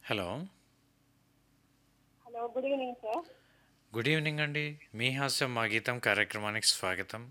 Hello hello good evening sir good evening అండి మీ హాస్యం మా గీతం కార్యక్రమానికి స్వాగతం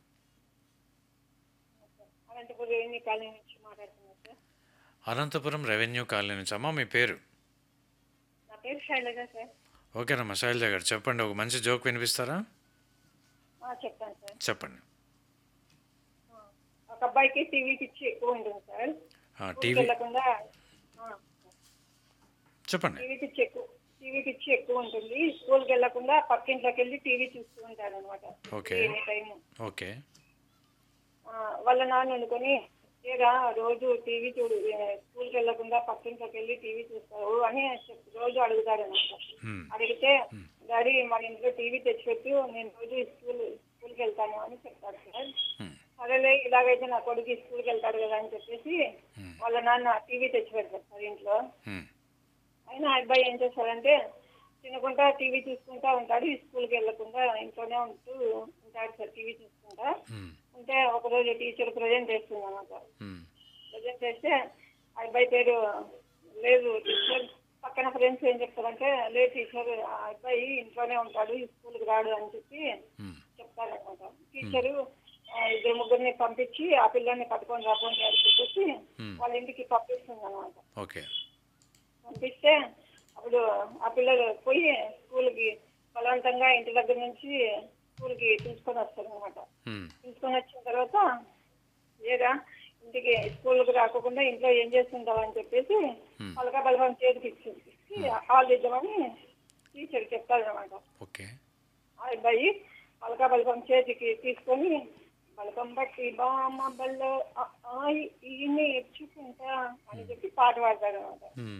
అనంతపురం ఎన్ని కాలనీ నుంచి మాట్లాడుతున్నాను సార్ అనంతపురం రెవెన్యూ కాలనీ నుంచి అమ్మా మీ పేరు నా పేరు శైలజ సార్ ఓకేనమ్మా శైలజ గారు చెప్పండి ఒక మంచి జోక్ వినిపిస్తారా ఆ, చెప్తాను సార్ చెప్పండి ఆ, ఒక అబ్బాయికి టీవీ పిచ్చి ఎక్కువ ఉంటుంది సార్ ఆ, స్కూల్కి టీవీ వెళ్ళకుండా ఆ, చెప్పండి టీవీ పిచ్చి ఎక్కువ టీవీ పిచ్చి ఎక్కువ ఉంటుంది స్కూల్కి వెళ్ళకుండా పక్కింట్లోకి వెళ్ళి టీవీ చూస్తూ ఉంటాడు అనమాట ఓకే. ఎనీ టైము ఓకే ఆ, వాళ్ళ నాన్న అనుకొని ఏరా రోజు టీవీ చూడు ఏ, స్కూల్కి వెళ్ళకుండా పక్కింట్లోకి వెళ్ళి టీవీ చూస్తావు అని చెప్పి రోజు అడుగుతాడు అనమాట హ్మ్. అడిగితే డాడీ మన ఇంట్లో టీవీ తెచ్చిపెట్టు నేను రోజు స్కూల్ స్కూల్కి వెళ్తాను అని చెప్తాడు సార్ హ్మ్. సరేలే ఇలాగైతే నా కొడుకు స్కూల్కి వెళ్తాడు కదా అని చెప్పేసి Hmm. వాళ్ళ నాన్న టీవీ తెచ్చి పెడతారు సార్ ఇంట్లో హ్మ్. అయినా ఆ అబ్బాయి ఏం చేస్తాడంటే తినకుండా టీవీ చూసుకుంటా ఉంటాడు ఈ స్కూల్కి వెళ్ళకుండా ఇంట్లోనే ఉంటూ ఉంటాడు సార్ టీవీ చూసుకుంటా హ్మ్. ఉంటే ఒకరోజు టీచర్ ప్రజెంట్ చేస్తుంది అనమాట హ్మ్. ప్రజెంట్ చేస్తే ఆ అబ్బాయి పేరు లేదు టీచర్ పక్కన ఫ్రెండ్స్ ఏం చెప్తారంటే లేదు టీచర్ ఆ అబ్బాయి ఇంట్లోనే ఉంటాడు ఈ స్కూల్కి రాడు అని చెప్పి హ్మ్. చెప్తారనమాట టీచరు ఆ, ఇద్దరు ముగ్గురిని పంపించి ఆ పిల్లల్ని పట్టుకొని రాకుండా అని చెప్పేసి Hmm. వాళ్ళ ఇంటికి పంపిస్తుంది అనమాట ఓకే పంపిస్తే అప్పుడు ఆ పిల్లలు పోయి స్కూల్కి బలవంతంగా ఇంటి దగ్గర నుంచి స్కూల్కి తీసుకొని వస్తారు అనమాట హ్మ్. తీసుకొని వచ్చిన తర్వాత ఏరా ఇంటికి స్కూల్కి రాకుండా ఇంట్లో ఏం చేస్తుంటావు అని చెప్పేసి Hmm. పలక బలవం చేతికి ఇచ్చింది ఇచ్చి హాల్ ఇద్దామని టీచర్ చెప్తారనమాట ఓకే ఆ అబ్బాయి పలక బలకం చేతికి తీసుకొని బలకం బట్టి బామ్మ బల్ల ఈయన్ని ఎచ్చుకుంటా అని చెప్పి పాట పాడతాడు అనమాట హ్మ్.